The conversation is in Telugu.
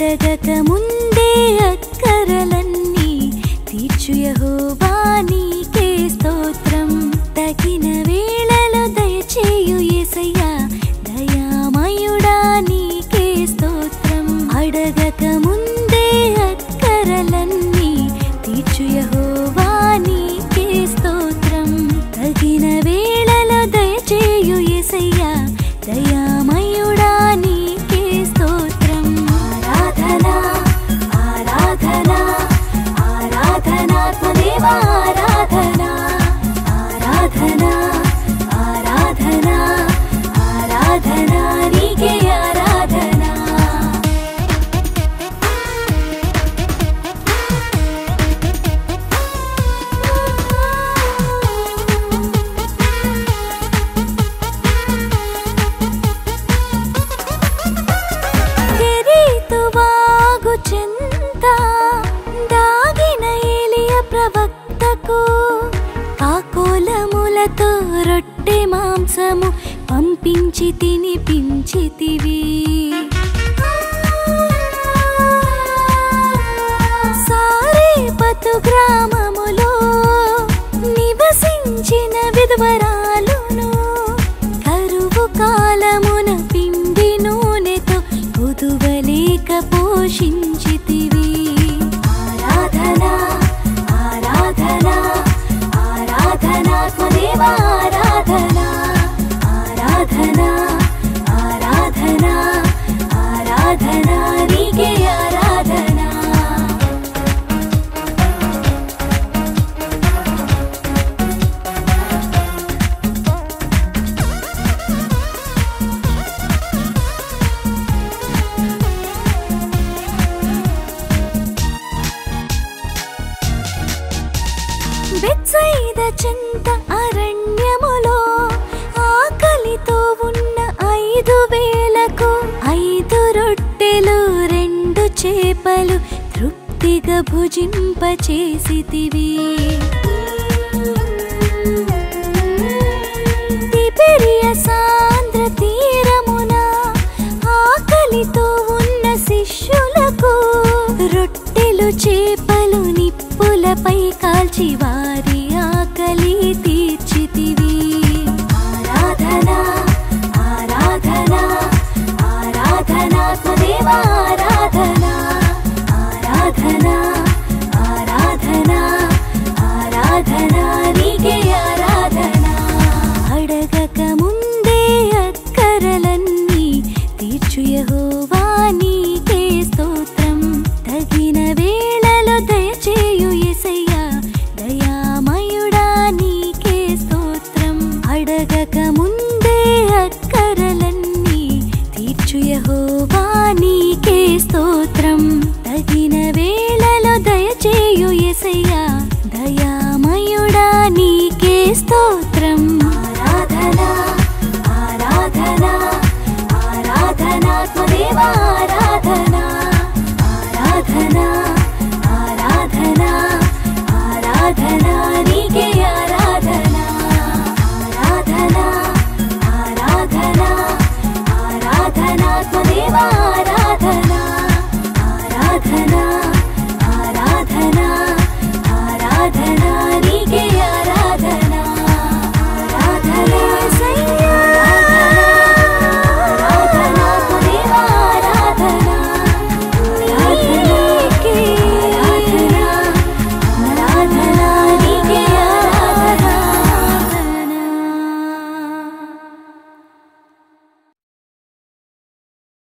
అడగక ముందే అక్కరలన్నీ తీర్చు యెహోవా నీకే స్తోత్రం తగిన వేళలో దయచేయు యేసయ్యా దయామయుడా నీకే స్తోత్రం అడగక ముందే అక్కరలన్నీ తీర్చు యెహోవా నీకే స్తోత్రం తగిన వేళలో దయచేయు యేసయ్యా దయామయుడా నీకే స్తోత్రం ఆరాధన ఆరాధన ఆరాధనాత్మదేవ ఆరాధన ఆరాధన ఆరాధన ఆరాధన నీకే ఆరాధన కెరీతువాగు చెంత దాగిన ఏలియ ప్రవక్తకు కాకోలములతో రొట్టె మాంసము పంపించి తినిపించితివి సారేపతు గ్రామములో నివసించిన విధవరాలును కరువు కాలమున పిండి నూనెతో కుదువలేక పోషించితివి ఆరాధన ఆరాధన ఆరాధనాత్మదేవ ఆరాధన ఆరాధన ఆరాధన ఆరాధన నీకే ఆరాధన బెత్సైద చింత అరణ్యములో ఆకలితో ఉన్న ఐదు వేలకు ఐదు రొట్టెలు రెండు చేపలు తృప్తిగా భుజింపచేసితివి తిబెరియ సాంద్ర తీరమున ఆకలితో ఉన్న శిష్యులకు రొట్టెలు చేపలు నిప్పులపై కాల్చి వారి ఆకలి తీర్చితివి ఆరాధన ఆరాధన ఆరాధనాత్మదేవ ఆరాధన ఆరాధన ఆరాధన ఆరాధన నీకే ఆరాధన అడగక ముందే అక్కరలన్నీ తీర్చు యెహోవా నీకే స్తోత్రం తగిన వేళలో దయచేయు యేసయ్యా దయామయుడా నీకే స్తోత్రం అడగక ముందే అక్కరలన్నీ తీర్చు యెహోవా నీకే స్తోత్రం తగిన వేళలో దయచేయు యేసయ్యా దయామయుడా నీకే స్తోత్రం ఆరాధన ఆరాధన ఆరాధనాత్మదేవ ఆరాధన ఆరాధన ఆరాధన ఆరాధన నీకే ఆరాధన ఆరాధన ఆరాధన ఆరాధనాత్మదేవ ఆరాధన ఆరాధన